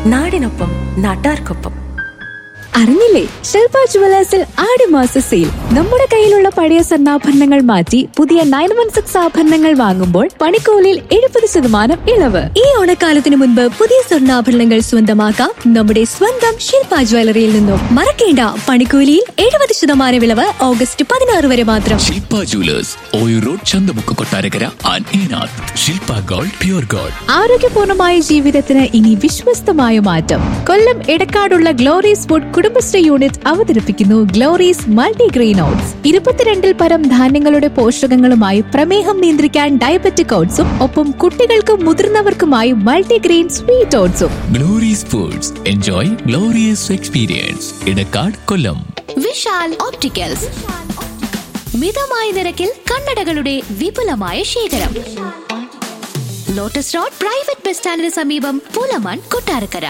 നാടിനൊപ്പം നാട്ടാർക്കൊപ്പം അറിഞ്ഞില്ലേ ശില്പ ജുവലേഴ്സിൽ ആടുമാസ സെയിൽ നമ്മുടെ കയ്യിലുള്ള പഴയ സ്വർണ്ണാഭരണങ്ങൾ മാറ്റി പുതിയ നയൻ വൺ സിക്സ് ആഭരണങ്ങൾ വാങ്ങുമ്പോൾ പണിക്കൂലിയിൽ എഴുപത് ശതമാനം ഇളവ് ഈ ഓണക്കാലത്തിന് മുൻപ് പുതിയ സ്വർണ്ണാഭരണങ്ങൾ സ്വന്തമാക്കാം നമ്മുടെ സ്വന്തം ശില്പ ജ്വല്ലറിയിൽ നിന്നും മറക്കേണ്ട പണിക്കൂലിയിൽ എഴുപത് ശതമാനം ഇളവ് ഓഗസ്റ്റ് പതിനാറ് വരെ മാത്രം Shilpa jewellers Oyoor road Chanthamukku Kottarakkara and ഈനാഥ് ശില്പ ഗോൾഡ് പ്യൂർ ഗോൾഡ് ആരോഗ്യപൂർണമായ ജീവിതത്തിന് ഇനി വിശ്വസ്തമായ മാറ്റം കൊല്ലം എടക്കാടുള്ള ഗ്ലോറീസ് ഫുഡ് കുടുംബശ്രീ യൂണിറ്റ് അവതരിപ്പിക്കുന്നു ഗ്ലോറീസ് മൾട്ടിഗ്രെയിൻ ഓട്സ് ഇരുപത്തിരണ്ടിൽ പരം ധാന്യങ്ങളുടെ പോഷകങ്ങളുമായി പ്രമേഹം നിയന്ത്രിക്കാൻ ഡയബറ്റിക് ഓട്സും ഒപ്പം കുട്ടികൾക്കും മുതിർന്നവർക്കുമായി മൾട്ടിഗ്രെയിൻ സ്വീറ്റ് ഓട്സും Glory's foods enjoy glorious experience Edakkad Kollam Vishal opticals മിതമായ നിരക്കിൽ കണ്ണടകളുടെ വിപുലമായ ശേഖരം ലോട്ടസ് റോഡ് പ്രൈവറ്റ് ബസ് സ്റ്റാൻഡിന് സമീപം പൂലമൺ കൊട്ടാരക്കര